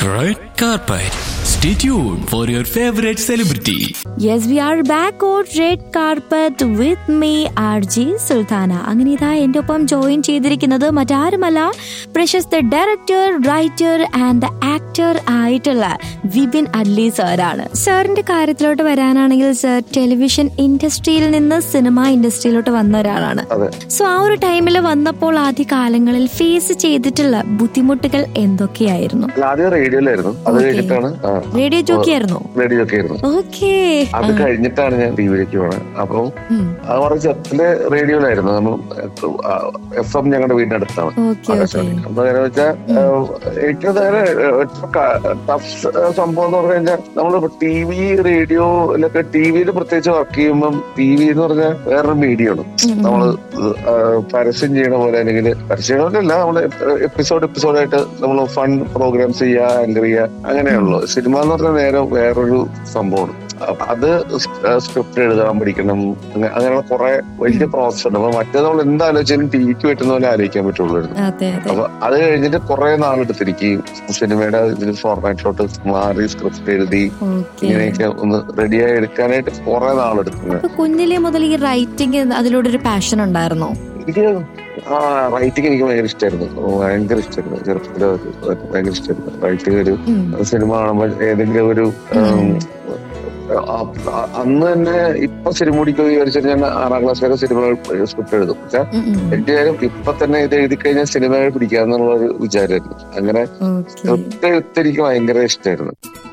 Red carpet. Stay tuned for your favorite celebrity. Yes we are back on red carpet with me R J Sultana അങ്ങനെ ഇതാ എൻ്റെ ഒപ്പം join ചെയ്തിരിക്കുന്നത് മറ്റാരുമല്ല പ്രശസ്ത ഡയറക്ടർ റൈറ്റർ ആൻഡ് ആക്ടർ ആയിട്ടുള്ള വിപിൻ അഡ്ലി സാറാണ് സാറിന്റെ കാര്യത്തിലോട്ട് വരാനാണെങ്കിൽ സർ ടെലിവിഷൻ ഇൻഡസ്ട്രിയിൽ നിന്ന് സിനിമ ഇൻഡസ്ട്രിയിലോട്ട് വന്ന ഒരാളാണ് അതെ സോ ആ ഒരു ടൈമിൽ വന്നപ്പോൾ ആദ്യ കാലങ്ങളിൽ ഫേസ് ചെയ്തിട്ടുള്ള ബുദ്ധിമുട്ടുകൾ എന്തൊക്കെയായിരുന്നു അല്ല, ആദ്യം റേഡിയോയിലായിരുന്നു അത് Okay. കഴിഞ്ഞിട്ടാണ് ആ, റേഡിയോ ജോക്കി ആയിരുന്നോ റേഡിയോ ഒക്കെ ആയിരുന്നു ഓക്കേ അത് കഴിഞ്ഞിട്ടാണ് ഞാൻ ടി വിയിലേക്ക് പോണത് അപ്പം അത് പറഞ്ഞ ചെറുപ്പത്തില് റേഡിയോയിലായിരുന്നു നമ്മൾ എഫ് എം ഞങ്ങളുടെ വീടിന്റെ അടുത്താണ് ഓക്കെ ഓക്കെ ആകാശവാണി അപ്പൊ അങ്ങനെ വെച്ചാൽ എനിക്കത് ടഫ് സംഭവം എന്ന് പറഞ്ഞു കഴിഞ്ഞാൽ നമ്മൾ ടി വി റേഡിയോയിലൊക്കെ ടി വിയിൽ പ്രത്യേകിച്ച് വർക്ക് ചെയ്യുമ്പോൾ ടി വി എന്ന് പറഞ്ഞാൽ വേറൊരു മീഡിയമാണ് നമ്മള് ആ, പരസ്യം ചെയ്യണ പോലെ അല്ലെങ്കിൽ പരസ്യങ്ങളല്ല നമ്മള് എപ്പിസോഡ് എപ്പിസോഡായിട്ട് നമ്മൾ ഫൺ പ്രോഗ്രാംസ് ചെയ്യുക ആങ്കർ ചെയ്യുക അങ്ങനെയുള്ളൂ സിനിമ എന്ന് പറഞ്ഞാൽ നേരെ വേറൊരു സംഭവമാണ് അപ്പൊ അത് സ്ക്രിപ്റ്റ് എഴുതാൻ പഠിക്കണം അങ്ങ- അങ്ങനെയുള്ള കുറെ വലിയ പ്രോസസ് ഉണ്ട് അപ്പൊ മറ്റേ നമ്മൾ എന്താലോചിച്ചാലും ടി വിക്ക് പറ്റുന്ന പോലെ ആലോചിക്കാൻ പറ്റുള്ളൂ അതെ അതെ അപ്പൊ അത് കഴിഞ്ഞിട്ട് കുറെ നാളെടുത്തിരിക്കും സിനിമയുടെ ഇതിന് ഫോർമാറ്റിലോട്ട് മാറി സ്ക്രിപ്റ്റ് എഴുതി ഓക്കെ ഇങ്ങനെയൊക്കെ ഒന്ന് റെഡിയായി എടുക്കാനായിട്ട് കുറെ നാളെടുക്കുന്നത് അപ്പൊ കുഞ്ഞിലെ മുതൽ ഈ റൈറ്റിംഗ് അതിലൂടെ ഒരു പാഷൻ ഉണ്ടായിരുന്നോ എനിക്ക് ആ റൈറ്റിംഗ് എനിക്ക് ഭയങ്കര ഇഷ്ടമായിരുന്നു ഭയങ്കര ഇഷ്ടമായിരുന്നു ചെറുപ്പത്തില് ഭയങ്കര ഇഷ്ടമായിരുന്നു റൈറ്റിംഗ് ഒരു ഉം. സിനിമ കാണുമ്പോൾ ഏതെങ്കിലും ഒരു ഉം, ആ, ആ, അന്ന് തന്നെ ഇപ്പൊ സിനിമ പിടിക്കുക വിചാരിച്ചാൽ ഞാൻ ആറാം ക്ലാസ് വരെ സിനിമ സ്ക്രിപ്റ്റ് എഴുതും പക്ഷെ ഉം, ഉം. എന്റെ കാര്യം ഇപ്പൊ തന്നെ ഇത് എഴുതി കഴിഞ്ഞാൽ സിനിമ പിടിക്കാന്നുള്ള ഒരു വിചാരമായിരുന്നു അങ്ങനെ ഓക്കെ ഒത്തിരി ഒത്തിരി എനിക്ക് ഭയങ്കര ഇഷ്ടമായിരുന്നു